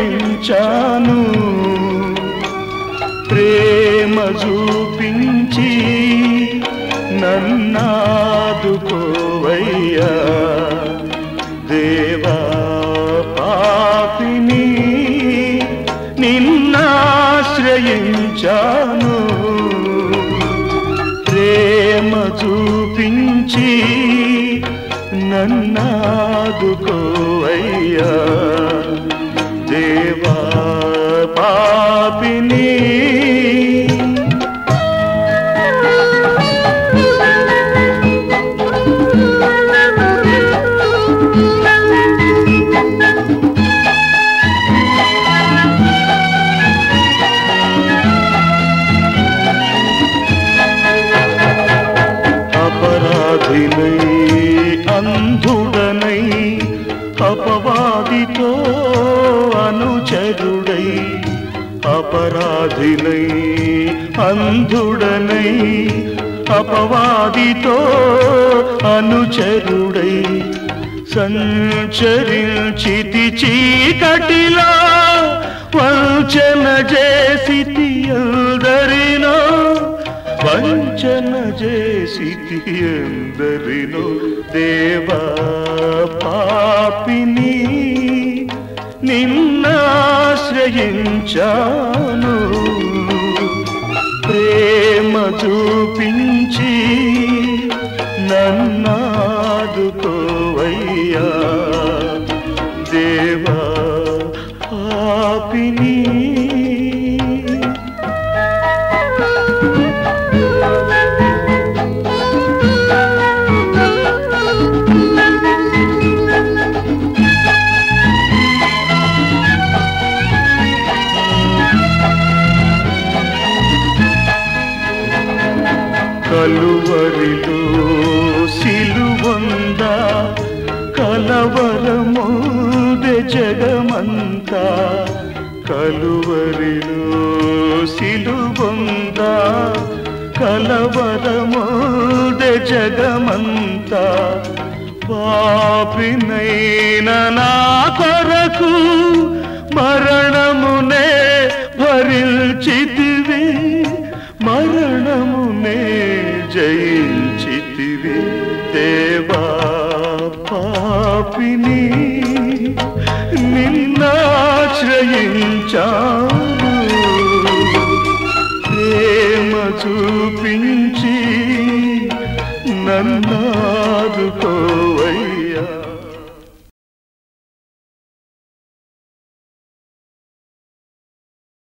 ఆశ్రయించాను ప్రేమ చూపించి నన్నాదుకోవయ్యా దేవా పాపిని నిన్నాశ్రయించాను ప్రేమ చూపించి నన్నాదుకోవయ్యా దేవా పాపిని అపరాధినై అంధుడనై అపవాదితో అనుచరుడై అపరాధినై అంధుడనై అపవాదితో అనుచరుడై సంచరించితి చీకటిలో వంచన చేసితి అందరినో వంచన చేసితి ఎందరినో దేవా పాపిని నిన్నాశ్రయించాను ప్రేమ చూపించి నన్నాదుకోవయ్యా దేవా పాపిని కలువరిలో సిలువంద కలవరమోదె జగమంతా కలువరిలో సిలువంద కలవరమోదె జగమంతా పాపినైన నా కొరకు మరణమునే భరించితివి మరణమునే జయించితివి దేవా పాపిని నిన్నాశ్రయించాను ప్రేమ చూపించి నన్నా